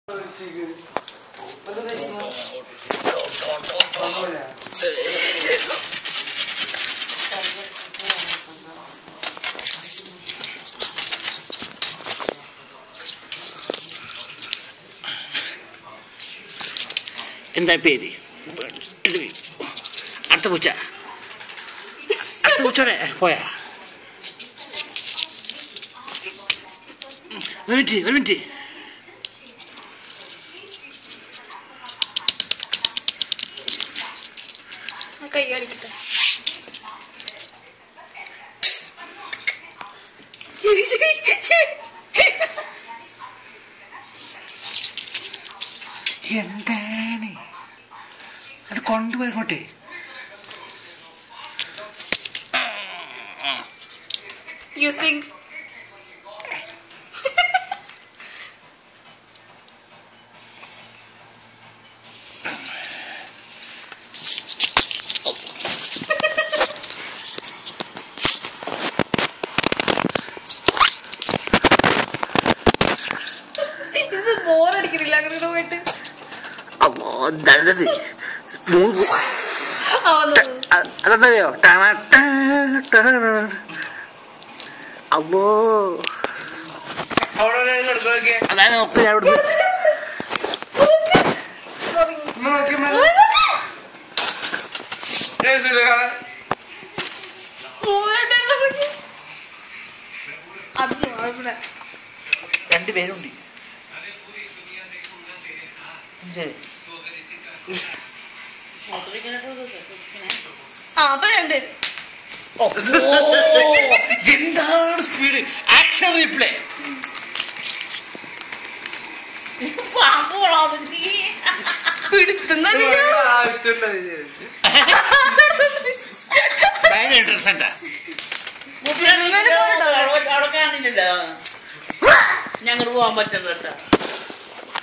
എന്താ പേര് അടുത്ത പൂച്ച അടുത്ത പൂച്ചോടെ പോയാ ഒരു മിനിറ്റ് ഒരു മിനിറ്റ് കൈ കാണിക്കട്ടെ ചിരി, ചിരി, ചിരി. എന്താണ് അത് കൊണ്ടുവരങ്ങോട്ടെ You think ഇത് ബോറടിക്കുന്നില്ല അങ്ങനെ പോയിട്ട് അമ്മോ ദണ്ടത് മൂന്ന് അവൻ അതെന്തറിയോ അമ്മോ അതാണ് നോക്ക് ഞാൻ ഇവിടുന്ന് അത് അവിടെ രണ്ടുപേരുണ്ട് ശരി ആ അപ്പൊ രണ്ടുപേരും എന്താണ് സ്പീഡ് ആക്ഷൻ റീപ്ലേ പിടുത്തുന്നില്ല ഭയങ്കര ഇൻട്രസ്റ്റൻ്റാ അവിടെ കാണില്ലല്ലോ ഞങ്ങൾ പോവാൻ പറ്റുന്ന കേട്ടോ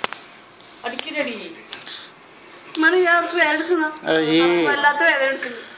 അടിക്കലടി മണി ഞാൻ അവർക്ക് വേദന എടുക്കുന്ന അയ്യേ. വല്ലാത്ത വേദന എടുക്കുന്നു